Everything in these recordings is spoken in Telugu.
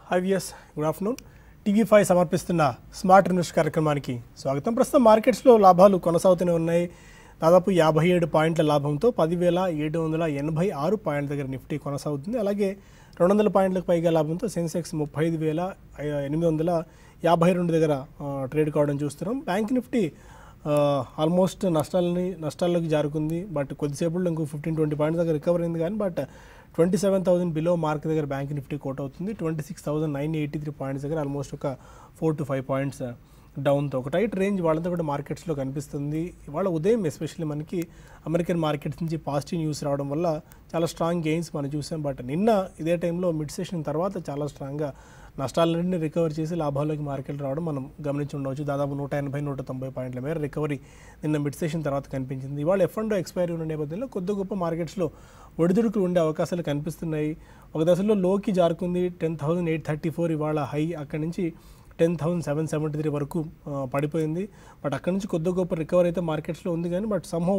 హైవియస్ గుడ్ ఆఫ్టర్నూన్ టీవీ ఫైవ్ సమర్పిస్తున్న స్మార్ట్ ఇన్వెస్ట్ కార్యక్రమానికి స్వాగతం ప్రస్తుతం మార్కెట్స్లో లాభాలు కొనసాగుతూనే ఉన్నాయి దాదాపు యాభై ఏడు పాయింట్ల లాభంతో పదివేల ఏడు వందల ఎనభై ఆరు పాయింట్ల దగ్గర నిఫ్టీ కొనసాగుతుంది అలాగే రెండు వందల పాయింట్లకు పైగా లాభంతో సెన్సెక్స్ ముప్పై ఐదు వేల ఐ- ఎనిమిది వందల యాభై రెండు దగ్గర ఆ, ట్రేడ్ కావడం చూస్తున్నాం బ్యాంక్ నిఫ్టీ ఆల్మోస్ట్ నష్టాలని నష్టాల్లోకి జారుకుంది బట్ కొద్దిసేపులో ఇంకో ఫిఫ్టీన్ ట్వంటీ పాయింట్స్ దగ్గర రికవర్ అయింది కానీ but twenty seven thousand below mark దగ్గర బ్యాంక్ నిఫ్టీ కోట్ అవుతుంది twenty six thousand nine eighty three points దగ్గర ఆల్మోస్ట్ ఒక ఫోర్ టు ఫైవ్ పాయింట్స్ డౌన్తో ఒక టైట్ రేంజ్ వాళ్ళంతా కూడా మార్కెట్స్లో కనిపిస్తుంది ఇవాళ ఉదయం ఎస్పెషల్లీ మనకి అమెరికన్ మార్కెట్స్ నుంచి పాజిటివ్ న్యూస్ రావడం వల్ల చాలా స్ట్రాంగ్ గెయిన్స్ మనం చూసాం బట్ నిన్న ఇదే టైంలో మిడ్ సెషన్ తర్వాత చాలా స్ట్రాంగ్గా నష్టాలన్నింటినీ రికవర్ చేసి లాభాల్లోకి మార్కెట్ రావడం మనం గమనించి ఉండవచ్చు దాదాపు నూట ఎనభై నూట తొంభై పాయింట్ల మేర రికవరీ నిన్న మిడ్ సెషన్ తర్వాత కనిపించింది ఇవాళ ఎఫ్ అండ్ ఎక్స్పైరీ ఉన్న నేపథ్యంలో కొద్ది గొప్ప మార్కెట్స్లో ఒడిదుడుకులు ఉండే అవకాశాలు కనిపిస్తున్నాయి ఒక దశలో లోకి జారుకుంది ten thousand eight thirty four ఇవాళ హై అక్కడి నుంచి ten thousand seven seventy three వరకు ఆ, పడిపోయింది బట్ అక్కడి నుంచి కొద్ది గొప్ప రికవర్ అయితే మార్కెట్స్లో ఉంది కానీ బట్ సమ్హౌ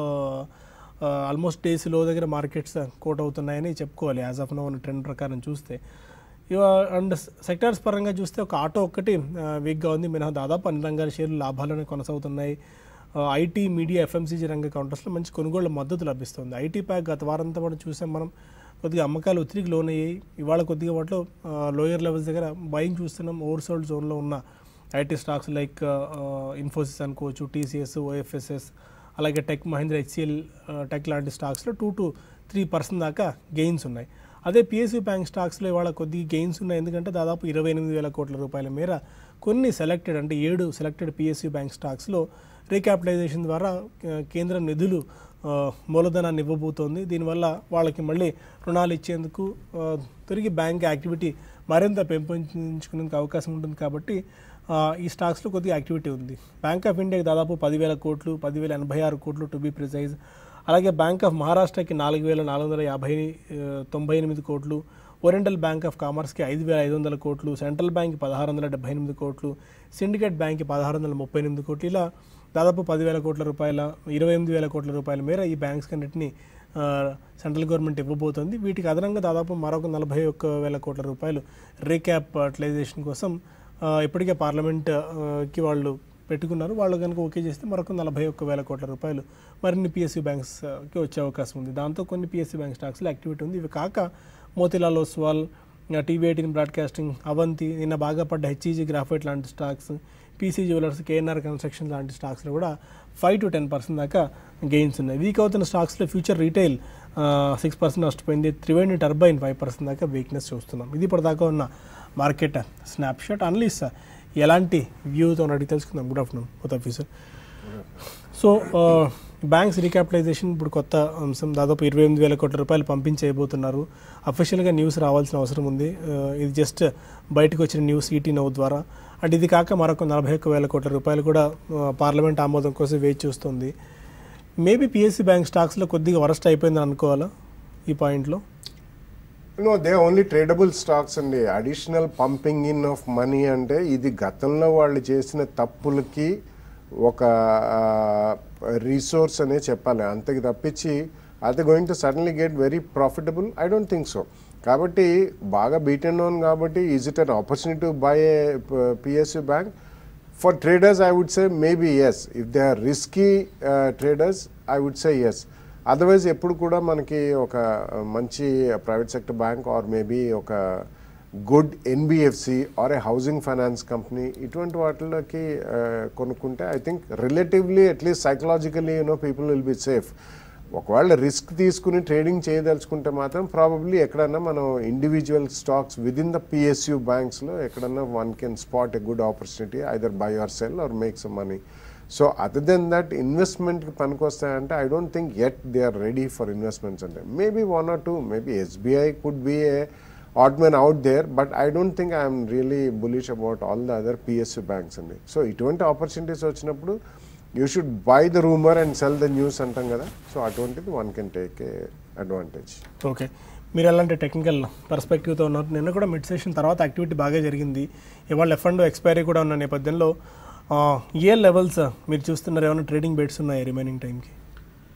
ఆల్మోస్ట్ డేస్ లో దగ్గర మార్కెట్స్ కోట్ అవుతున్నాయని చెప్పుకోవాలి యాజ్ ఆఫ్ నో ట్రెండ్ ప్రకారం చూస్తే ఇవ అండ్ సెక్టార్స్ పరంగా చూస్తే ఒక ఆటో ఒక్కటి వీక్గా ఉంది మినహా దాదాపు అన్ని రంగాల షేర్లు లాభాలను కొనసాగుతున్నాయి ఐటీ మీడియా ఎఫ్ఎంసీజీ రంగ కౌంటర్స్లో మంచి కొనుగోళ్ల మద్దతు లభిస్తుంది ఐటీ ప్యాక్ గత వారంతా కూడా చూసాం మనం కొద్దిగా అమ్మకాలు ఒత్తిడికి లోనయ్యాయి ఇవాళ కొద్దిగా వాటిలో లోయర్ లెవెల్స్ దగ్గర బయింగ్ చూస్తున్నాం ఓవర్సోల్డ్ జోన్లో ఉన్న ఐటీ స్టాక్స్ లైక్ ఇన్ఫోసిస్ అనుకోవచ్చు టీసీఎస్ ఓఎఫ్ఎస్ఎస్ అలాగే టెక్ మహీంద్ర హెచ్సిఎల్ టెక్ లాంటి స్టాక్స్లో టూ టు త్రీ పర్సెంట్ దాకా గెయిన్స్ ఉన్నాయి అదే పిఎస్యూ బ్యాంక్ స్టాక్స్లో ఇవాళ కొద్దిగా గెయిన్స్ ఉన్నాయి ఎందుకంటే దాదాపు ఇరవై ఎనిమిది వేల కోట్ల రూపాయల మేర కొన్ని సెలెక్టెడ్ అంటే ఏడు సెలెక్టెడ్ పిఎస్యూ బ్యాంక్ స్టాక్స్లో రీక్యాపిటలైజేషన్ ద్వారా ఆ, కేంద్రం నిధులు ఆ, మూలధనాన్ని ఇవ్వబోతోంది దీనివల్ల వాళ్ళకి మళ్ళీ రుణాలు ఇచ్చేందుకు ఆ, తిరిగి బ్యాంక్ యాక్టివిటీ మరింత పెంపొందించుకునేందుకు అవకాశం ఉంటుంది కాబట్టి ఆ, ఈ స్టాక్స్లో కొద్దిగా యాక్టివిటీ ఉంది బ్యాంక్ ఆఫ్ ఇండియాకి దాదాపు పదివేల కోట్లు పదివేల ఎనభై ఆరు కోట్లు టు బి ప్రిసైజ్ అలాగే బ్యాంక్ ఆఫ్ మహారాష్ట్రకి నాలుగు వేల నాలుగు వందల యాభై ఆ, తొంభై ఎనిమిది కోట్లు ఓరియంటల్ బ్యాంక్ ఆఫ్ కామర్స్కి ఐదు వేల ఐదు వందల కోట్లు సెంట్రల్ బ్యాంక్ పదహారు వందల డెబ్బై ఎనిమిది కోట్లు సిండికేట్ బ్యాంక్కి పదహారు వందల ముప్పై ఎనిమిది కోట్లు ఇలా దాదాపు పదివేల కోట్ల రూపాయల ఇరవై ఎనిమిది వేల కోట్ల రూపాయల మేర ఈ బ్యాంక్స్ కన్నిటిని ఆ, సెంట్రల్ గవర్నమెంట్ ఇవ్వబోతోంది వీటికి అదనంగా దాదాపు మరొక నలభై ఒక్క వేల కోట్ల రూపాయలు రీక్యాపిటలైజేషన్ కోసం ఆ, ఇప్పటికే పార్లమెంట్ ఆ, కి వాళ్ళు పెట్టుకున్నారు వాళ్ళు కనుక ఓకే చేస్తే మరొక నలభై ఒక్క వేల కోట్ల రూపాయలు మరిన్ని పిఎస్యూ బ్యాంక్స్కి వచ్చే అవకాశం ఉంది దాంతో కొన్ని పిఎస్యూ బ్యాంక్ స్టాక్స్లో యాక్టివిటీ ఉంది ఇవి కాక Motilal Oswal TV eighteen broadcasting Avanti నిన్న బాగా పడ్డ హెచ్ఈజీ గ్రాఫైట్ లాంటి stocks PC jewellers KNR construction లాంటి స్టాక్స్లో కూడా ఫైవ్ టు టెన్ పర్సెంట్ దాకా గెయిన్స్ ఉన్నాయి వీక్ అవుతున్న స్టాక్స్లో ఫ్యూచర్ రీటైల్ సిక్స్ పర్సెంట్ నష్టపోయింది త్రివేణి టర్బైన్ ఫైవ్ పర్సెంట్ దాకా వీక్నెస్ చూస్తున్నాం ఇది ఇప్పటిదాకా ఉన్న మార్కెట్ స్నాప్షాట్ అనలీస్ ఎలాంటి వ్యూతో అడిగి తెలుసుకుందాం గుడ్ ఆఫ్టర్నూన్ కొత్త ఆఫీసర్ సో బ్యాంక్స్ రీక్యాపిటలైజేషన్ ఇప్పుడు కొత్త అంశం దాదాపు ఇరవై ఎనిమిది వేల కోట్ల రూపాయలు పంపించేయబోతున్నారు అఫీషియల్గా న్యూస్ రావాల్సిన అవసరం ఉంది ఆ, ఇది జస్ట్ బయటకు వచ్చిన న్యూస్ ఈటీ నౌ ద్వారా అండ్ ఇది కాక మరొక నలభై ఒక్క వేల కోట్ల రూపాయలు కూడా ఆ, పార్లమెంట్ ఆమోదం కోసం వేచి చూస్తుంది మేబీ పిఎస్సి బ్యాంక్ స్టాక్స్లో కొద్దిగా వరస్ట్ అయిపోయిందని అనుకోవాలా ఈ పాయింట్లో no they only tradable stocks అండి additional pumping in of money అంటే ఇది గతంలో వాళ్ళు చేసిన తప్పులకి ఒక రీసోర్స్ అనే చెప్పాలి అంతకి తప్పించి అది going to suddenly get very profitable I don't think so కాబట్టి బాగా బీటెన్ ఓన్ కాబట్టి is it an opportunity to buy a PSU bank for traders I would say maybe yes if they are risky traders I would say yes otherwise ఎప్పుడు కూడా మనకి ఒక మంచి private sector bank or maybe ఒక good NBFC or a housing finance company ఇటువంటి వాటిలోకి కొనుక్కుంటే I think relatively at least psychologically you know people will be safe ఒకవేళ రిస్క్ తీసుకుని ట్రేడింగ్ చేయదలుచుకుంటే మాత్రం ప్రాబబ్లీ ఎక్కడన్నా మనం individual stocks with in the PSU బ్యాంక్స్లో ఎక్కడన్నా one can spot a good opportunity either buy or sell or make some money so other than that ఇన్వెస్ట్మెంట్కి పనికొస్తాయంటే I don't think at they are ready for investments అంటే maybe one or two maybe SBI could be a at men out there but I don't think I'm really bullish about all the other PSU banks అండి సో ఇటువంటి ఆపర్చునిటీస్ వచ్చినప్పుడు you should buy the rumour and sell the news అంటాం కదా సో అటువంటిది one can take a advantage okay మీరు ఎలాంటి టెక్నికల్ పర్స్పెక్టివ్తో ఉన్నారు నిన్న కూడా మిడ్ సెషన్ తర్వాత యాక్టివిటీ బాగా జరిగింది ఇవాళ ఎఫ్ అండ్ ఎక్స్పైరీ కూడా ఉన్న నేపథ్యంలో ఆ, ఏ లెవెల్స్ మీరు చూస్తున్నారు ఏమైనా ట్రేడింగ్ బెట్స్ ఉన్నాయి రిమైనింగ్ టైంకి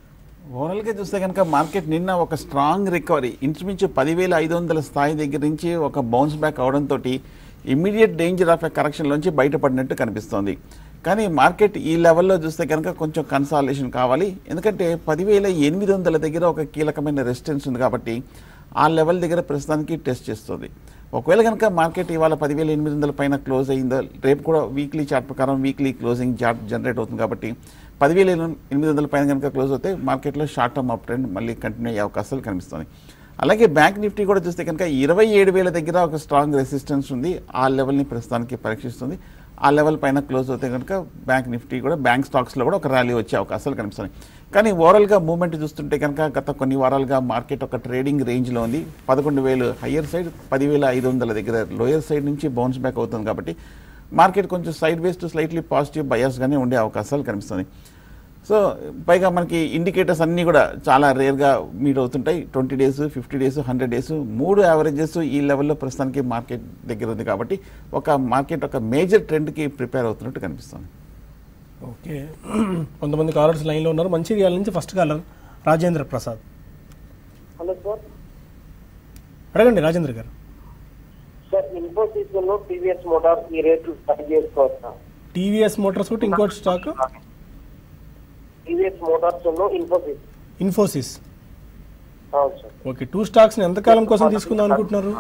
ఓవరాల్గా చూస్తే కనుక మార్కెట్ నిన్న ఒక స్ట్రాంగ్ రికవరీ ఇంచుమించు పదివేల ఐదు వందల స్థాయి దగ్గర నుంచి ఒక బౌన్స్ బ్యాక్ అవడంతో ఇమ్మీడియట్ డేంజర్ ఆఫ్ ఎ కరెక్షన్లోంచి బయటపడినట్టు కనిపిస్తోంది కానీ మార్కెట్ ఈ లెవెల్లో చూస్తే కనుక కొంచెం కన్సాలేషన్ కావాలి ఎందుకంటే పదివేల ఎనిమిది వందల దగ్గర ఒక కీలకమైన రెసిస్టెన్స్ ఉంది కాబట్టి ఆ లెవెల్ దగ్గర ప్రస్తుతానికి టెస్ట్ చేస్తుంది ఒకవేళ కనుక మార్కెట్ ఇవాళ పదివేల ఎనిమిది వందల పైన క్లోజ్ అయిందో రేపు కూడా వీక్లీ చార్ట్ ప్రకారం వీక్లీ క్లోజింగ్ చార్ట్ జనరేట్ అవుతుంది కాబట్టి పదివేల ఎనిమిది వందల పైన కనుక క్లోజ్ అవుతే మార్కెట్లో షార్ట్ టర్మ్ అప్ ట్రెండ్ మళ్ళీ కంటిన్యూ అయ్యే అవకాశాలు కనిపిస్తుంది అలాగే బ్యాంక్ నిఫ్టీ కూడా చూస్తే కనుక ఇరవై ఏడు వేల దగ్గర ఒక స్ట్రాంగ్ రెసిస్టెన్స్ ఉంది ఆ లెవెల్ని ప్రస్తుతానికి పరీక్షిస్తుంది ఆ లెవెల్ పైన క్లోజ్ అవుతే కనుక బ్యాంక్ నిఫ్టీ కూడా బ్యాంక్ స్టాక్స్లో కూడా ఒక ర్యాలీ వచ్చే అవకాశాలు కనిపిస్తున్నాయి కానీ ఓవరాల్గా మూవ్మెంట్ చూస్తుంటే కనుక గత కొన్ని వారాలుగా మార్కెట్ ఒక ట్రేడింగ్ రేంజ్లో ఉంది పదకొండు వేలు హయ్యర్ సైడ్ పదివేల ఐదు వందల దగ్గర లోయర్ సైడ్ నుంచి బౌన్స్ బ్యాక్ అవుతుంది కాబట్టి మార్కెట్ కొంచెం sideways to slightly positive బయాస్గానే ఉండే అవకాశాలు కనిపిస్తుంది సో పైగా మనకి ఇండికేటర్స్ అన్నీ కూడా చాలా రేర్గా మీట్ అవుతుంటాయి twenty days fifty days hundred days మూడు యావరేజెస్ ఈ లెవెల్లో ప్రస్తుతానికి మార్కెట్ దగ్గర ఉంది కాబట్టి ఒక మార్కెట్ ఒక మేజర్ ట్రెండ్కి ప్రిపేర్ అవుతున్నట్టు కనిపిస్తుంది ఓకే కొంతమంది కాలర్స్ లైన్లో ఉన్నారు మంచిర్యాల నుంచి first caller Rajendra Prasad hello sir అడగండి రాజేంద్ర గారు సార్ ఇన్ఫోసిస్ లో టీవీఎస్ మోటార్ ఈ రేట్లు స్టార్ట్ చేసుకోవచ్చా టీవీఎస్ మోటార్స్ ఒకటి ఇంకోటి స్టాక్ టీవీఎస్ మోటార్స్ లో ఇన్ఫోసిస్ ఇన్ఫోసిస్ అవును సార్ ఓకే టూ స్టాక్స్ని ఎంతకాలం కోసం తీసుకుందాం అనుకుంటున్నారు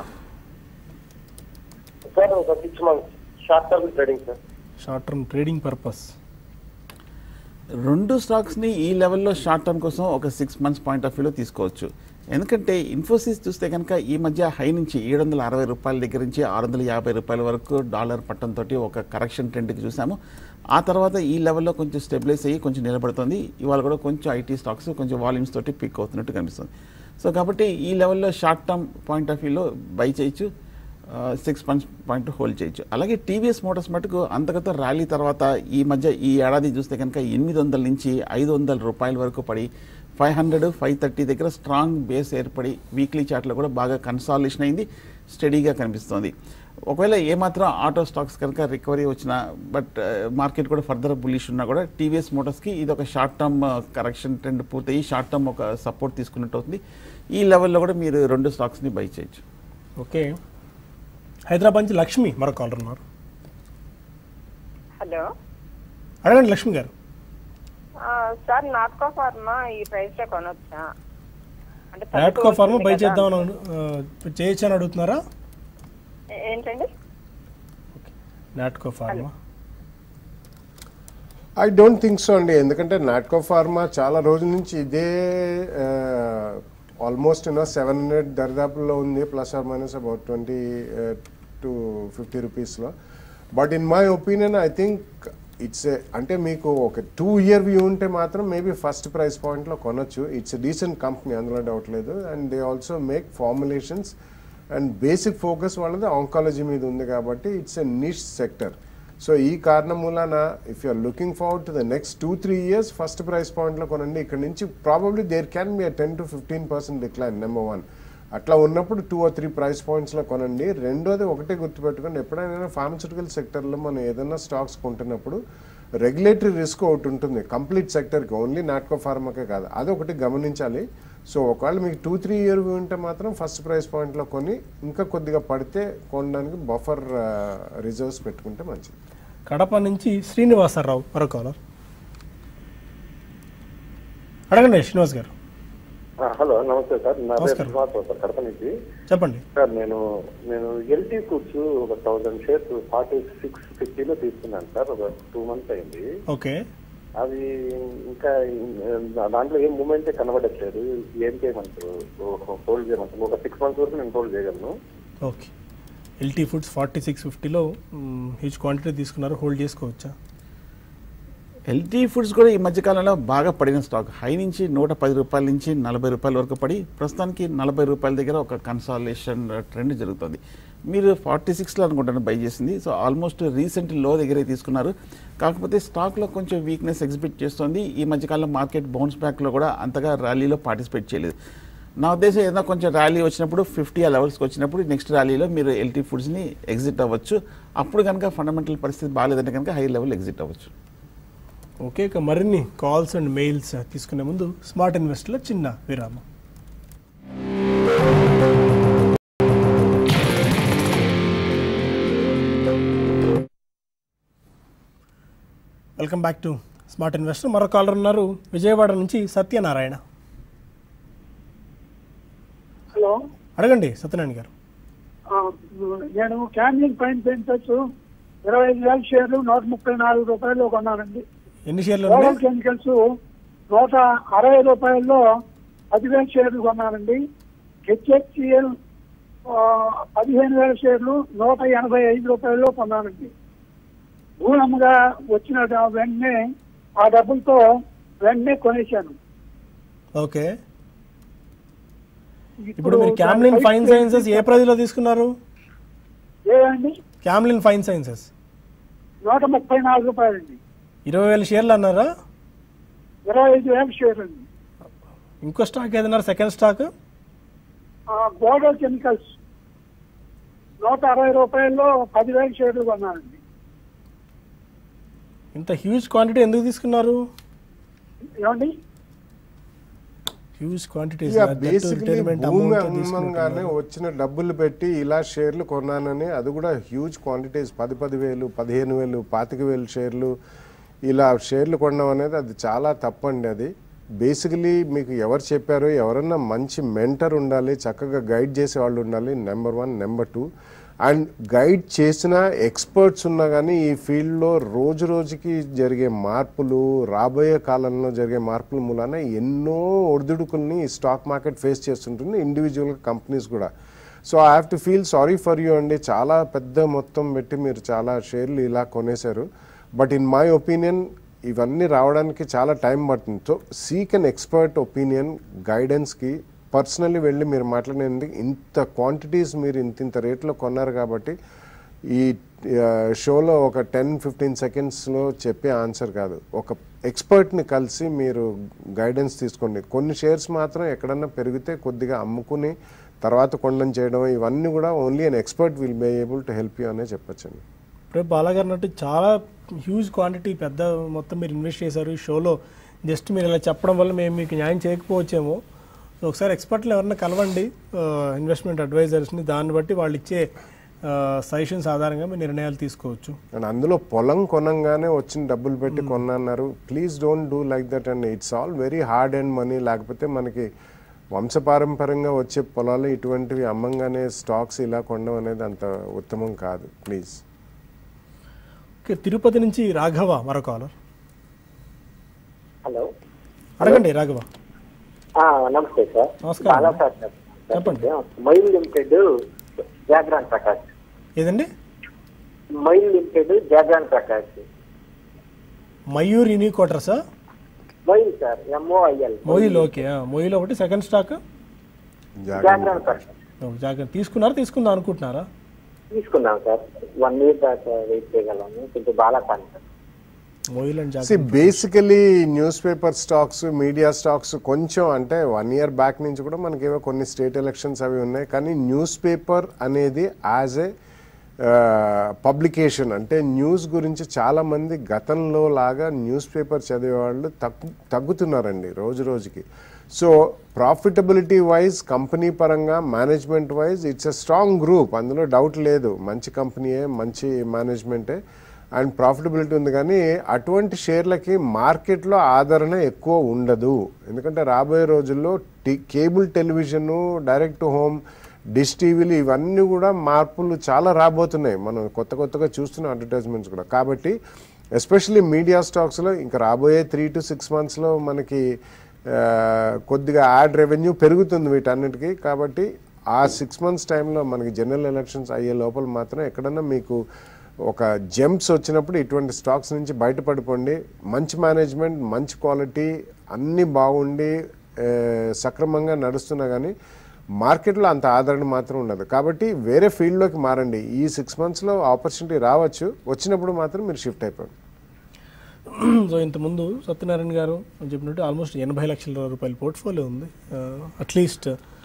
సార్ ఒక six months short term trading sir short term trading purpose రెండు స్టాక్స్ని ఈ లెవెల్లో షార్ట్ టర్మ్ కోసం ఒక సిక్స్ మంత్స్ పాయింట్ ఆఫ్ వ్యూలో తీసుకోవచ్చు ఎందుకంటే ఇన్ఫోసిస్ చూస్తే కనుక ఈ మధ్య హై నుంచి ఏడు వందల అరవై రూపాయల దగ్గర నుంచి ఆరు వందల యాభై రూపాయల వరకు డాలర్ పట్టంతో ఒక కరెక్షన్ ట్రెండ్కి చూసాము ఆ తర్వాత ఈ లెవెల్లో కొంచెం స్టెబిలైజ్ అయ్యి కొంచెం నిలబడుతుంది ఇవాళ కూడా కొంచెం ఐటీ స్టాక్స్ కొంచెం వాల్యూమ్స్ తోటి పిక్ అవుతున్నట్టు కనిపిస్తుంది సో కాబట్టి ఈ లెవెల్లో షార్ట్ టర్మ్ పాయింట్ ఆఫ్ వ్యూలో బై చేయొచ్చు సిక్స్ మంత్స్ పాయింట్ హోల్డ్ చేయొచ్చు అలాగే టీవీఎస్ మోటార్స్ మటుకు అంతగత ర్యాలీ తర్వాత ఈ మధ్య ఈ ఏడాది చూస్తే కనుక ఎనిమిది వందల నుంచి ఐదు వందల రూపాయల వరకు పడి ఫైవ్ హండ్రెడ్ ఫైవ్ థర్టీ దగ్గర స్ట్రాంగ్ బేస్ ఏర్పడి వీక్లీ చార్ట్లో కూడా బాగా కన్సాలేషన్ అయింది స్టడీగా కనిపిస్తోంది ఒకవేళ ఏమాత్రం ఆటో స్టాక్స్ కనుక రికవరీ వచ్చినా బట్ మార్కెట్ కూడా ఫర్దర్ బులిష్ ఉన్నా కూడా టీవీఎస్ మోటార్స్కి ఇది ఒక షార్ట్ టర్మ్ కరెక్షన్ ట్రెండ్ పూర్తయి షార్ట్ టర్మ్ ఒక సపోర్ట్ తీసుకున్నట్టు అవుతుంది ఈ లెవెల్లో కూడా మీరు రెండు స్టాక్స్ని బై చేయొచ్చు ఓకే హైదరాబాద్ నుంచి లక్ష్మి మరో కాలర్ ఉన్నారు హలో అడగండి లక్ష్మి గారు ఆ, సార్ నాట్కో ఫార్మా ఈ ప్రైస్ లో కొనొచ్చా అంటే నాట్కో ఫార్మా తక్కువ బై ఉంటుంది చేద్దాం కదా. అని చేయొచ్చు అని అడుగుతున్నారా ఏ- ఏంటండి Natco pharma I don't think so అండి ఎందుకంటే నాట్కో ఫార్మా చాలా రోజుల నుంచి ఇదే ఆల్మోస్ట్ యూనో సెవెన్ హండ్రెడ్ దరిదాపుల్లో ఉంది plus or minus about twenty to fifty రూపీస్లో but in my opinion I think it's అంటే మీకు ఒక టూ ఇయర్ వ్యూ ఉంటే మాత్రం మేబీ ఫస్ట్ ప్రైస్ పాయింట్లో కొనొచ్చు ఇట్స్ డీసెంట్ కంపెనీ అందులో డౌట్ లేదు and they also make formulations and basic focus వాళ్ళది ఆంకాలజీ మీద ఉంది కాబట్టి it's a niche sector so ఈ కారణం మూలాన if you're looking forward to the next two three years first price పాయింట్లో కొనండి ఇక్కడ నుంచి probably there can be ten to fifteen percent decline number one అట్లా ఉన్నప్పుడు టూ ఆర్ త్రీ ప్రైస్ పాయింట్స్లో కొనండి రెండోది ఒకటే గుర్తుపెట్టుకోండి ఎప్పుడైనా ఫార్మస్యూటికల్ సెక్టర్లో మనం ఏదైనా స్టాక్స్ కొంటున్నప్పుడు రెగ్యులేటరీ రిస్క్ ఒకటి ఉంటుంది కంప్లీట్ సెక్టర్కి ఓన్లీ నాట్కో ఫార్మాకే కాదు అది ఒకటి గమనించాలి సో ఒకవేళ మీకు టూ త్రీ ఇయర్ ఉంటే మాత్రం ఫస్ట్ ప్రైస్ పాయింట్లో కొని ఇంకా కొద్దిగా పడితే కొనడానికి బఫర్ రిజర్వ్స్ పెట్టుకుంటే మంచిది కడప నుంచి శ్రీనివాసరావు మరో కాలర్ అడగండి శ్రీనివాస్ గారు హలో నమస్తే సార్ నా పేరు నమస్కారం. శ్రీనివాసరావు సార్ కడప నుంచి చెప్పండి సార్ నేను నేను ఎల్టీ ఫుడ్స్ ఒక థౌసండ్ షేర్స్ ఫార్టీ సిక్స్ ఫిఫ్టీలో తీసుకున్నాను సార్ ఒక టూ మంత్స్ అయింది ఓకే అది ఇంకా దా- దాంట్లో ఏం మూమెంటే కనబడట్లేదు ఏం చేయమంటారు హోల్డ్ చేయమంటారు ఒక సిక్స్ మంత్స్ వరకు నేను హోల్డ్ చేయగలను okay LT foods forty six ఫిఫ్టీలో హ్యూజ్ క్వాంటిటీ తీసుకున్నారు హోల్డ్ చేసుకోవచ్చా ఎల్టీ ఫుడ్స్ కూడా ఈ మధ్యకాలంలో బాగా పడిన స్టాక్ హై నుంచి నూట పది రూపాయల నుంచి నలభై రూపాయల వరకు పడి ప్రస్తుతానికి నలభై రూపాయల దగ్గర ఒక కన్సాలేషన్ ట్రెండ్ జరుగుతుంది మీరు ఫార్టీ సిక్స్లో అనుకుంటాను బై చేసింది సో ఆల్మోస్ట్ రీసెంట్ లో దగ్గరే తీసుకున్నారు కాకపోతే స్టాక్లో కొంచెం వీక్నెస్ ఎగ్జిబిట్ చేస్తుంది ఈ మధ్యకాలంలో మార్కెట్ బౌన్స్ బ్యాక్లో కూడా అంతగా ర్యాలీలో పార్టిసిపేట్ చేయలేదు నా ఉద్దేశం ఏదైనా కొంచెం ర్యాలీ వచ్చినప్పుడు ఫిఫ్టీ ఆ లెవెల్స్కి వచ్చినప్పుడు నెక్స్ట్ ర్యాలీలో మీరు ఎల్టీ ఫుడ్స్ని ఎగ్జిట్ అవ్వచ్చు అప్పుడు కనుక ఫండమెంటల్ పరిస్థితి బాగాలేదంటే కనుక హై లెవెల్ ఎగ్జిట్ అవ్వచ్చు ఓకే ఇక మరిన్ని కాల్స్ అండ్ మెయిల్స్ తీసుకునే ముందు స్మార్ట్ ఇన్వెస్ట్లో చిన్న విరామం welcome back to smart investor మరో కాలర్ ఉన్నారు విజయవాడ నుంచి సత్యనారాయణ హలో అడగండి సత్యనారాయణ గారు ఆ, నేను క్యాన్లింగ్ ఫైన్ పెయింటర్స్ ఇరవై ఐదు వేల షేర్లు నూట ముప్పై నాలుగు రూపాయలు కొన్నానండి ఎన్ని షేర్లు ఓవల్ ఉన్నాయి కెమికల్స్ నూట అరవై రూపాయల్లో పదివేల షేర్లు కొన్నానండి హెచ్హెచ్సిఎల్ పదిహేను వేల షేర్లు నూట ఎనభై ఐదు రూపాయల్లో కొన్నానండి మూలంగా వచ్చిన డ- వెంటనే ఆ డబ్బులతో వెంటనే కొనేశాను ఓకే ఇప్పుడు మీరు క్యామ్లిన్ దాని ఫైన్ price సైన్సెస్ ఏ ప్రైజ్లో తీసుకున్నారు ఏదండి క్యామ్లిన్ ఫైన్ సైన్సెస్ నూట ముప్పై నాలుగు రూపాయలండి ఇరవై వేల షేర్లు అన్నారా ఇరవై ఐదు వేల షేర్లు అండి ఇంకో స్టాక్ ఏదన్నారు సెకండ్ స్టాక్ బోర్డో కెమికల్స్ నూట అరవై రూపాయల్లో పదివేల షేర్లు కొన్నానండి ఇంత హ్యూజ్ క్వాంటిటీ ఎందుకు తీసుకున్నారు ఏమండి హ్యూజ్ క్వాంటిటీ ఇక బేసిక్లీ భూమి అమ్మంగానే వచ్చిన డబ్బులు పెట్టి ఇలా షేర్లు కొన్నానని అది కూడా హ్యూజ్ క్వాంటిటీస్ పది పది వేలు పదిహేను వేలు పాతిక వేలు షేర్లు ఇలా షేర్లు కొనడం అనేది అది చాలా తప్పండి అది బేసికలీ మీకు ఎవరు చెప్పారో ఎవరన్నా మంచి మెంటర్ ఉండాలి చక్కగా గైడ్ చేసే వాళ్ళు ఉండాలి number one number two and guide చేసిన ఎక్స్పర్ట్స్ ఉన్నా కానీ ఈ ఫీల్డ్లో రోజు రోజుకి జరిగే మార్పులు రాబోయే కాలంలో జరిగే మార్పుల మూలాన ఎన్నో ఒడిదుడుకుల్ని ఈ స్టాక్ మార్కెట్ ఫేస్ చేస్తుంటుంది ఇండివిజువల్ కంపెనీస్ కూడా so I have to feel sorry for you అండి చాలా పెద్ద మొత్తం పెట్టి మీరు చాలా షేర్లు ఇలా కొనేశారు బట్ ఇన్ మై ఒపీనియన్ ఇవన్నీ రావడానికి చాలా టైం పడుతుంది so seek an expert opinion గైడెన్స్కి పర్సనల్లీ వెళ్ళి మీరు మాట్లాడినందుకు ఇంత క్వాంటిటీస్ మీరు ఇంత ఇంత రేట్లో కొన్నారు కాబట్టి ఈ ఆ, షోలో ఒక టెన్ ఫిఫ్టీన్ సెకండ్స్లో చెప్పే ఆన్సర్ కాదు ఒక ఎక్స్పర్ట్ని కలిసి మీరు గైడెన్స్ తీసుకోండి కొన్ని షేర్స్ మాత్రం ఎక్కడన్నా పెరిగితే కొద్దిగా అమ్ముకుని తర్వాత కొండం చేయడం ఇవన్నీ కూడా only an expert will be able to help you అనే చెప్పొచ్చండి ఇప్పుడే బాలాగారు అన్నట్టు చాలా హ్యూజ్ క్వాంటిటీ పెద్ద మొత్తం మీరు ఇన్వెస్ట్ చేశారు ఈ షోలో జస్ట్ మీరు ఇలా చెప్పడం వల్ల మేము మీకు న్యాయం చేయకపోవచ్చేమో సో ఒకసారి ఎక్స్పర్ట్లు ఎవరన్నా కలవండి ఇన్వెస్ట్మెంట్ అడ్వైజర్స్ని దాన్ని బట్టి వాళ్ళు ఇచ్చే సజెషన్స్ ఆధారంగా మీరు నిర్ణయాలు తీసుకోవచ్చు అండ్ అందులో పొలం కొనంగానే వచ్చిన డబ్బులు పెట్టి కొనన్నారు please don't do like that and it's all very hard and money లేకపోతే మనకి వంశపారంపర్యంగా వచ్చే పొలాలు ఇటువంటివి అమ్మంగానే స్టాక్స్ ఇలా కొనడం అనేది అంత ఉత్తమం కాదు ప్లీజ్ ఓకే తిరుపతి నుంచి రాఘవ మరో కాలర్ హలో అడగండి రాఘవ ఆ, నమస్తే సార్ నమస్కారం. చాలా సార్ చెప్పండి. మైల్ లిమిటెడ్ జాగ్రాన్ ప్రకాష్ ఏదండి మైల్ లిమిటెడ్ జాగ్రాన్ ప్రకాష్ మయూర్ యూని క్వార్టర్సా మైల్ సార్ ఎంఓఐఎల్ మోయిల్ ఓకే ఆ, మోయిల్ ఒకటి సెకండ్ స్టాక్ జాగ్రాన్ ప్రకాష్ జాగ్రత్త తీసుకున్నారా తీసుకుందాం అనుకుంటున్నారా తీసుకున్నాం సార్ వన్ ఇయర్ దాకా వెయిట్ చేయగలము కొంచెం బాగా కానీ సార్ మోయిల్ అండ్ సి జాగ్రత్త basically newspaper stocks media stocks కొంచెం అంటే వన్ ఇయర్ బ్యాక్ నుంచి కూడా మనకి ఏవో కొన్ని స్టేట్ ఎలక్షన్స్ అవి ఉన్నాయి కానీ న్యూస్ పేపర్ అనేది యాజ్ ఏ పబ్లికేషన్ అంటే న్యూస్ గురించి చాలా మంది గతంలో లాగా న్యూస్ పేపర్ చదివేవాళ్ళు తగ్గు తగ్గుతున్నారండి రోజు రోజుకి సో ప్రాఫిటబిలిటీ వైజ్ కంపెనీ పరంగా management wise it's a strong group అందులో డౌట్ లేదు మంచి కంపెనీయే మంచి మేనేజ్మెంటే అండ్ ప్రాఫిటబిలిటీ ఉంది కానీ అటువంటి షేర్లకి మార్కెట్లో ఆదరణ ఎక్కువ ఉండదు ఎందుకంటే రాబోయే రోజుల్లో టి cable television direct to home dish టీవీలు ఇవన్నీ కూడా మార్పులు చాలా రాబోతున్నాయి మనం కొత్త కొత్తగా చూస్తున్న అడ్వర్టైజ్మెంట్స్ కూడా కాబట్టి ఎస్పెషల్లీ మీడియా స్టాక్స్లో ఇంకా రాబోయే త్రీ టు సిక్స్ మంత్స్లో మనకి ఆ, కొద్దిగా యాడ్ రెవెన్యూ పెరుగుతుంది వీటన్నిటికీ కాబట్టి ఆ సిక్స్ మంత్స్ టైంలో మనకి జనరల్ ఎలక్షన్స్ అయ్యే లోపల మాత్రం ఎక్కడన్నా మీకు ఒక జంప్స్ వచ్చినప్పుడు ఇటువంటి స్టాక్స్ నుంచి బయటపడిపోండి మంచి మేనేజ్మెంట్ మంచి క్వాలిటీ అన్నీ బాగుండి ఆ, సక్రమంగా నడుస్తున్నా కానీ మార్కెట్లో అంత ఆదరణ మాత్రం ఉండదు కాబట్టి వేరే ఫీల్డ్లోకి మారండి ఈ సిక్స్ మంత్స్లో ఆపర్చునిటీ రావచ్చు వచ్చినప్పుడు మాత్రం మీరు షిఫ్ట్ అయిపోండి సో ఇంతకుముందు సత్యనారాయణ గారు చెప్పినట్టు ఆల్మోస్ట్ ఎనభై లక్షల రూపాయల పోర్ట్ఫోలియో ఉంది అట్లీస్ట్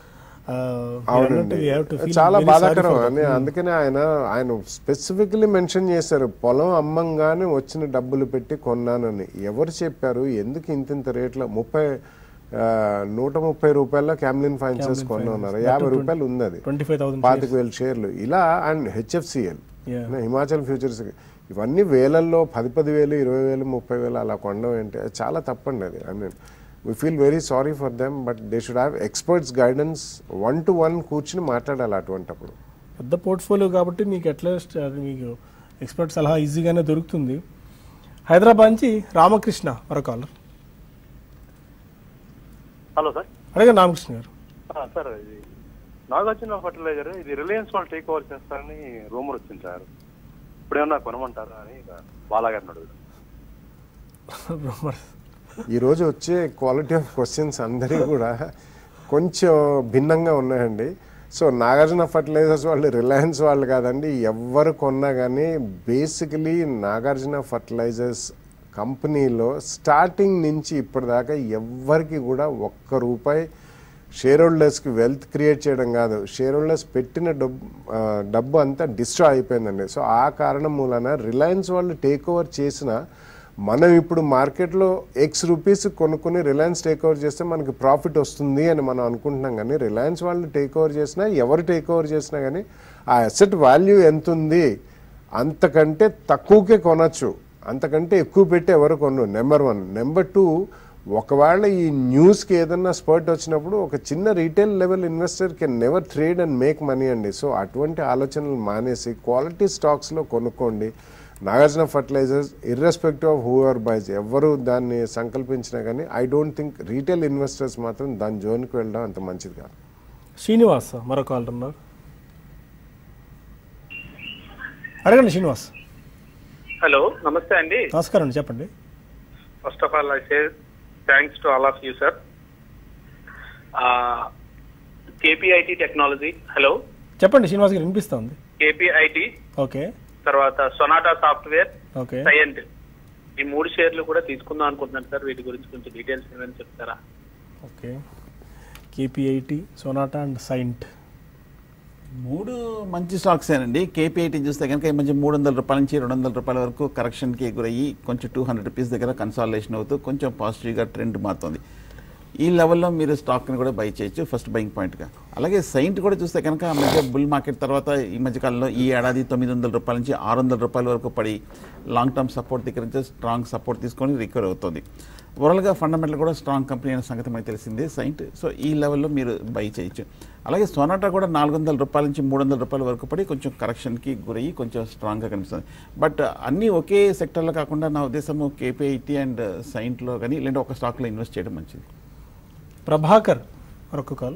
ఆ, మీరు అవునండి అన్నట్టు we have to feel చాలా very sorry బాధాకరం for them. అని అందుకనే ఆయన ఆయన స్పెసిఫికలీ మెన్షన్ చేశారు పొలం అమ్మంగానే వచ్చిన డబ్బులు పెట్టి కొన్నానని ఎవరు చెప్పారు ఎందుకు ఇంత ఇంత రేట్లో ముప్పై ఆ, నూట ముప్పై రూపాయల క్యామ్లిన్ ఫైనాన్సెస్ కొన్నా ఉన్నారు యాభై రూపాయలు ఉంది అది 25,000 పాతిక వేల షేర్లు ఇలా and HFCL Yeah. Himachal futures ఇవన్నీ వేలల్లో పది పది వేలు ఇరవై వేలు ముప్పై వేలు అలా కొనడం ఏంటి అది చాలా తప్పండి అది I mean we feel very sorry for them but they should have experts guidance one to one కూర్చుని మాట్లాడాలి అటువంటప్పుడు పెద్ద పోర్ట్ఫోలియో కాబట్టి మీకు అట్లీస్ట్ అది మీకు ఎక్స్పర్ట్ సలహా ఈజీగానే దొరుకుతుంది హైదరాబాద్ నుంచి రామకృష్ణ మరో కాలర్ హలో సార్ అడగ రామకృష్ణ గారు ఆ, సార్ ఇది నాగార్జున ఫర్టిలైజర్ ఇది రిలయన్స్ వాళ్ళు టేక్ ఓవర్ చేస్తారని రూమర్ వచ్చింది సార్ ఇప్పుడేమన్నా కొనమంటారా అని ఇక బాలాగారిని అడుగుతాను రూమర్స్ ఈ రోజు వచ్చే క్వాలిటీ ఆఫ్ క్వశ్చన్స్ అందరి కూడా కొంచెం భిన్నంగా ఉన్నాయండి సో నాగార్జున ఫర్టిలైజర్స్ వాళ్ళు రిలయన్స్ వాళ్ళు కాదండి ఎవరు కొన్నా కానీ బేసికలీ నాగార్జున ఫర్టిలైజర్స్ కంపెనీలో స్టార్టింగ్ నుంచి ఇప్పటిదాకా ఎవ్వరికి కూడా ఒక్క రూపాయి షేర్ హోల్డర్స్కి వెల్త్ క్రియేట్ చేయడం కాదు షేర్ హోల్డర్స్ పెట్టిన డబ్బు ఆ, డబ్బు అంతా డిస్ట్రా అయిపోయిందండి సో ఆ కారణం మూలన రిలయన్స్ వాళ్ళు టేక్ ఓవర్ చేసిన మనం ఇప్పుడు మార్కెట్లో ఎక్స్ రూపీస్ కొనుక్కొని రిలయన్స్ టేక్ ఓవర్ చేస్తే మనకి ప్రాఫిట్ వస్తుంది అని మనం అనుకుంటున్నాం కానీ రిలయన్స్ వాళ్ళు టేక్ ఓవర్ చేసినా ఎవరు టేక్ ఓవర్ చేసినా కానీ ఆ అసెట్ వాల్యూ ఎంత ఉంది అంతకంటే తక్కువకే కొనచ్చు అంతకంటే ఎక్కువ పెట్టి ఎవరు కొనరు నెంబర్ వన్ నెంబర్ టూ ఒకవేళ ఈ న్యూస్కి ఏదన్నా స్పర్ట్ వచ్చినప్పుడు ఒక చిన్న retail level investor can never trade and make money అండి సో అటువంటి ఆలోచనలు మానేసి క్వాలిటీ స్టాక్స్లో కొనుక్కోండి Nagarjuna fertilisers irrespective of who are buys ఎవరు దాన్ని సంకల్పించినా కానీ I don't think retail investors మాత్రం దాని జోన్కి వెళ్ళడం అంత మంచిది కాదు శ్రీనివాస్ మరో కాలర్ ఉన్నారు అడగండి శ్రీనివాస్ హలో నమస్తే అండి నమస్కారం అండి చెప్పండి first of all I say thanks to all of you sir KPIT technology hello చెప్పండి శ్రీనివాస్ గారు వినిపిస్తుంది కేపీఐటి ఓకే తర్వాత సొనాటా సాఫ్ట్వేర్ ఓకే సైంట్ ఈ మూడు షేర్లు కూడా తీసుకుందాం అనుకుంటున్నాను సార్ వీటి గురించి కొంచెం డీటెయిల్స్ ఏమైనా చెప్తారా okay KPIT Sonata and Cyient మూడు మంచి స్టాక్స్ ఏనండి కేపీఐటీ చూస్తే కనుక ఈ మధ్య మూడు వందల రూపాయల నుంచి రెండు వందల రూపాయల వరకు కరెక్షన్కి గురయ్యి కొంచెం టూ హండ్రెడ్ రూపీస్ దగ్గర కన్సాలేషన్ అవుతూ కొంచెం పాజిటివ్గా ట్రెండ్ మారుతుంది ఈ లెవెల్లో మీరు స్టాక్ని కూడా బై చేయొచ్చు ఫస్ట్ బయింగ్ పాయింట్గా అలాగే సైంట్ కూడా చూస్తే కనుక ఆ మధ్య బుల్ మార్కెట్ తర్వాత ఈ మధ్య కాలంలో ఈ ఏడాది తొమ్మిది వందల రూపాయల నుంచి ఆరు వందల రూపాయల వరకు పడి లాంగ్ టర్మ్ సపోర్ట్ దగ్గర నుంచి స్ట్రాంగ్ సపోర్ట్ తీసుకొని రికవర్ అవుతుంది ఓవరాల్గా ఫండమెంటల్ కూడా స్ట్రాంగ్ కంపెనీ అనే సంగతి మనకు తెలిసిందే సైంట్ సో ఈ లెవెల్లో మీరు బై చేయొచ్చు అలాగే సోనాటా కూడా నాలుగు వందల రూపాయల నుంచి మూడు వందల రూపాయల వరకు పడి కొంచెం కరెక్షన్కి గురయ్యి కొంచెం స్ట్రాంగ్గా కనిపిస్తుంది బట్ అన్నీ ఒకే సెక్టర్లో కాకుండా నా ఉద్దేశము కేపీఐటీ అండ్ సైంట్లో కానీ లేదంటే ఒక స్టాక్లో ఇన్వెస్ట్ చేయడం మంచిది ప్రభాకర్ మరొక కాల్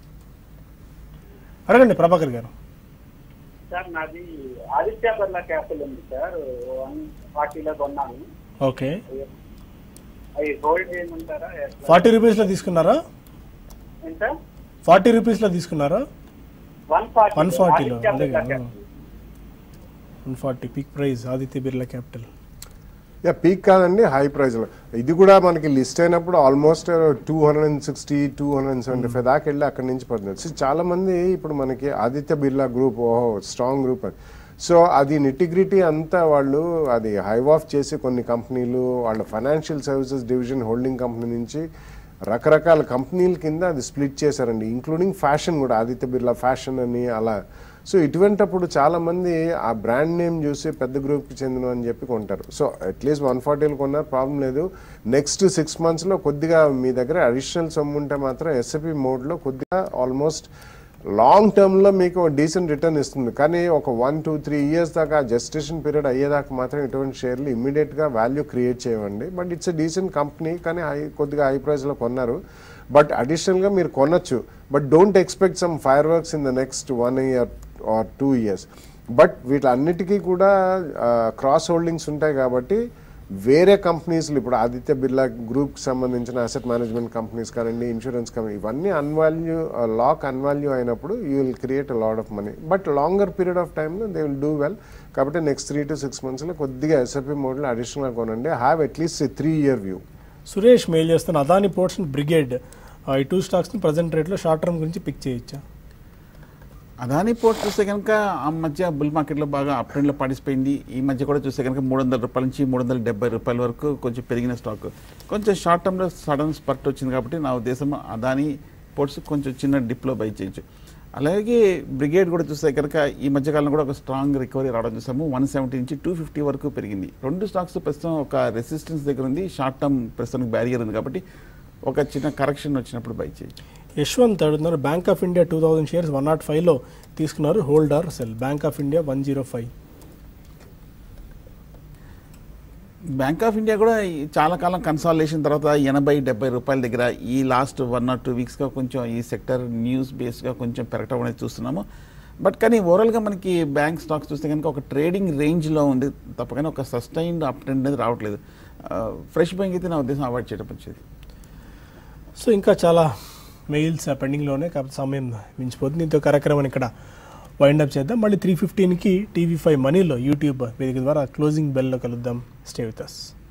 అడగండి ప్రభాకర్ గారు సార్ నాది ఆదిత్య బిర్లా క్యాపిటల్ ఉంది సార్ వన్ ఫార్టీలో కొన్నాను ఓకే అవి హోల్డ్ చేయమంటారా ఎట్లా? ఫార్టీ రూపీస్లో తీసుకున్నారా ఎంత ఫార్టీ రూపీస్లో తీసుకున్నారా వన్ ఫార్టీ వన్ ఫార్టీలో ఆదిత్య అదే బిర్లా కదా capital one forty peak price Aditya Birla capital yeah peak కాదండి హై ప్రైస్లో ఇది కూడా మనకి లిస్ట్ అయినప్పుడు almost two hundred and sixty two hundred and seventy five దాకా వెళ్ళి అక్కడి నుంచి పడుతుంది సో చాలా మంది ఇప్పుడు మనకి ఆదిత్య బిర్లా గ్రూప్ ఓహో స్ట్రాంగ్ గ్రూప్ అని సో అది నిటిగ్రిటీ అంతా వాళ్ళు అది హైవ్ ఆఫ్ చేసి కొన్ని కంపెనీలు వాళ్ళ financial services division holding company నుంచి రకరకాల కంపెనీల కింద అది స్ప్లిట్ చేశారండి ఇంక్లూడింగ్ ఫ్యాషన్ కూడా ఆదిత్య బిర్లా ఫ్యాషన్ అని అలా సో ఇటువంటప్పుడు చాలా మంది ఆ బ్రాండ్ నేమ్ చూసి పెద్ద గ్రూప్కి చెందిన అని చెప్పి కొంటారు సో అట్లీస్ట్ వన్ ఫార్టీలు కొన్నారు ప్రాబ్లం లేదు నెక్స్ట్ సిక్స్ మంత్స్లో కొద్దిగా మీ దగ్గర అడిషనల్ సొమ్ము ఉంటే మాత్రం ఎస్ఎపి మోడ్లో కొద్దిగా ఆల్మోస్ట్ లాంగ్ టర్మ్లో మీకు డీసెంట్ రిటర్న్ ఇస్తుంది కానీ ఒక వన్ టూ త్రీ ఇయర్స్ దాకా జస్టిషన్ పీరియడ్ అయ్యేదాకా మాత్రం ఇటువంటి షేర్లు ఇమ్మీడియట్గా వాల్యూ క్రియేట్ చేయండి but it's a decent company కానీ హై కొద్దిగా హై ప్రైస్లో కొన్నారు బట్ అడిషనల్గా మీరు కొనొచ్చు but don't expect some fireworks in the next one year or two years but వీటన్నిటికీ కూడా క్రాస్ హోల్డింగ్స్ ఉంటాయి కాబట్టి వేరే కంపెనీస్లు ఇప్పుడు ఆదిత్య బిర్లా గ్రూప్కి సంబంధించిన అసెట్ మేనేజ్మెంట్ కంపెనీస్ కానివ్వండి ఇన్సూరెన్స్ కంపెనీ ఇవన్నీ అన్వాల్యూ లాక్ అన్వాల్యూ అయినప్పుడు you will create a lad of money but longer period of టైంలో దే విల్ డూ వెల్ కాబట్టి నెక్స్ట్ త్రీ టు సిక్స్ మంత్స్లో కొద్దిగా ఎస్ఎపి మోడ్లో అడిషనల్గా కొనండి have at least three year view Suresh mail చేస్తున్న అదాని పోర్ట్స్ బ్రిగేడ్ ఆ, ఈ టూ స్టాక్స్ని ప్రజెంట్ రేట్లో షార్ట్ టర్మ్ గురించి పిక్ చేయొచ్చా అదాని పోర్ట్ చూస్తే కనుక ఆ మధ్య బుల్ మార్కెట్లో బాగా అప్ ట్రెండ్లో పాటిసిపోయింది ఈ మధ్య కూడా చూస్తే కనుక మూడు వందల రూపాయల నుంచి మూడు వందల డెబ్బై రూపాయల వరకు కొంచెం పెరిగిన స్టాక్ కొంచెం షార్ట్ టర్మ్లో సడన్ స్పర్ట్ వచ్చింది కాబట్టి నా ఉద్దేశం అదాని పోర్ట్స్ కొంచెం చిన్న డిప్లో బై చేయొచ్చు అలాగే బ్రిగేడ్ కూడా చూస్తే కనుక ఈ మధ్యకాలంలో కూడా ఒక స్ట్రాంగ్ రికవరీ రావడం చూసాము వన్ సెవెంటీ నుంచి టూ ఫిఫ్టీ వరకు పెరిగింది రెండు స్టాక్స్ ప్రస్తుతం ఒక రెసిస్టెన్స్ దగ్గర ఉంది షార్ట్ టర్మ్ ప్రస్తుతానికి బ్యారియర్ ఉంది కాబట్టి ఒక చిన్న కరెక్షన్ వచ్చినప్పుడు బై చేయొచ్చు యశ్వంత్ అడుగుతున్నారు bank of India two thousand shares one naught ఫైవ్లో తీసుకున్నారు holder sell bank of India one zero five bank of India కూడా ఈ చాలా కాలం కన్సాలేషన్ తర్వాత ఎనభై డెబ్బై రూపాయల దగ్గర ఈ లాస్ట్ వన్ ఆర్ టూ వీక్స్గా కొంచెం ఈ సెక్టర్ న్యూస్ బేస్గా కొంచెం పెరగటం అనేది చూస్తున్నాము బట్ కానీ ఓవరాల్గా మనకి బ్యాంక్ స్టాక్స్ చూస్తే కనుక ఒక ట్రేడింగ్ రేంజ్లో ఉంది తప్పగానే ఒక సస్టైన్డ్ అప్ ట్రెండ్ అనేది రావట్లేదు ఫ్రెష్ బ్యాంక్ అయితే నా ఉద్దేశం అవాయిడ్ చేయడం వచ్చేది సో ఇంకా చాలా మెయిల్స్ పెండింగ్లోనే కాకపోతే సమయం మించిపోతుంది దీంతో కార్యక్రమాన్ని ఇక్కడ వైండ్ అప్ చేద్దాం మళ్ళీ త్రీ ఫిఫ్టీన్కి టీవీ ఫైవ్ మనీలో యూట్యూబ్ వేదిక ద్వారా క్లోజింగ్ బెల్లో కలుద్దాం స్టే విత్ అస్